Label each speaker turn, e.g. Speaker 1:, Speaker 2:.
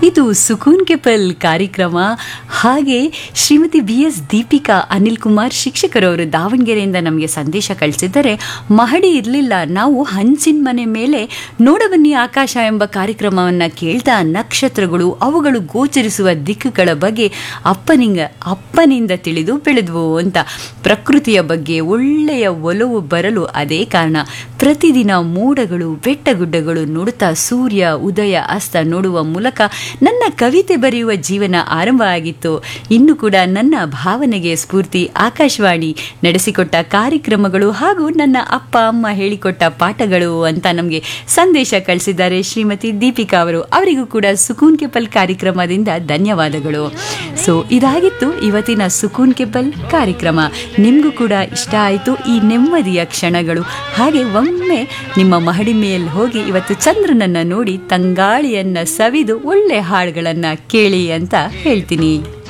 Speaker 1: ಇದು ಸುಕೂನ್ ಕೆಪಲ್ ಕಾರ್ಯಕ್ರಮ ಹಾಗೆ ಶ್ರೀಮತಿ ಬಿ ಎಸ್ ದೀಪಿಕಾ ಅನಿಲ್ ಕುಮಾರ್ ಶಿಕ್ಷಕರವರು ದಾವಣಗೆರೆಯಿಂದ ನಮಗೆ ಸಂದೇಶ ಕಳಿಸಿದ್ದಾರೆ ಮಹಡಿ ಇರಲಿಲ್ಲ ನಾವು ಹಂಚಿನ ಮನೆ ಮೇಲೆ ನೋಡಬನ್ನಿ ಆಕಾಶ ಎಂಬ ಕಾರ್ಯಕ್ರಮವನ್ನು ಕೇಳ್ತಾ ನಕ್ಷತ್ರಗಳು ಅವುಗಳು ಗೋಚರಿಸುವ ದಿಕ್ಕುಗಳ ಬಗ್ಗೆ ಅಪ್ಪನಿಂಗ ಅಪ್ಪನಿಂದ ತಿಳಿದು ಬೆಳೆದ್ವು ಅಂತ ಪ್ರಕೃತಿಯ ಬಗ್ಗೆ ಒಳ್ಳೆಯ ಒಲವು ಬರಲು ಅದೇ ಕಾರಣ ಪ್ರತಿದಿನ ಮೋಡಗಳು ಬೆಟ್ಟಗುಡ್ಡಗಳು ನೋಡುತ್ತಾ ಸೂರ್ಯ ಉದಯ ಅಸ್ತ ನೋಡುವ ಮೂಲಕ ನನ್ನ ಕವಿತೆ ಬರೆಯುವ ಜೀವನ ಆರಂಭ ಆಗಿತ್ತು ಇನ್ನು ಕೂಡ ನನ್ನ ಭಾವನೆಗೆ ಸ್ಫೂರ್ತಿ ಆಕಾಶವಾಣಿ ನಡೆಸಿಕೊಟ್ಟ ಕಾರ್ಯಕ್ರಮಗಳು ಹಾಗೂ ನನ್ನ ಅಪ್ಪ ಅಮ್ಮ ಹೇಳಿಕೊಟ್ಟ ಪಾಠಗಳು ಅಂತ ನಮಗೆ ಸಂದೇಶ ಕಳಿಸಿದ್ದಾರೆ ಶ್ರೀಮತಿ ದೀಪಿಕಾ ಅವರು ಅವರಿಗೂ ಕೂಡ ಸುಕೂನ್ ಕೆಪಲ್ ಕಾರ್ಯಕ್ರಮದಿಂದ ಧನ್ಯವಾದಗಳು ಸೊ ಇದಾಗಿತ್ತು ಇವತ್ತಿನ ಸುಕೂನ್ ಕೆಪಲ್ ಕಾರ್ಯಕ್ರಮ ನಿಮಗೂ ಕೂಡ ಇಷ್ಟ ಆಯಿತು ಈ ನೆಮ್ಮದಿಯ ಕ್ಷಣಗಳು ಹಾಗೆ ಒಮ್ಮೆ ನಿಮ್ಮ ಮಹಡಿ ಮೇಲೆ ಹೋಗಿ ಇವತ್ತು ಚಂದ್ರನನ್ನ ನೋಡಿ ತಂಗಾಳಿಯನ್ನ ಸವಿದು ಒಳ್ಳೆ ಹಾಡುಗಳನ್ನ ಕೇಳಿ ಅಂತ ಹೇಳ್ತೀನಿ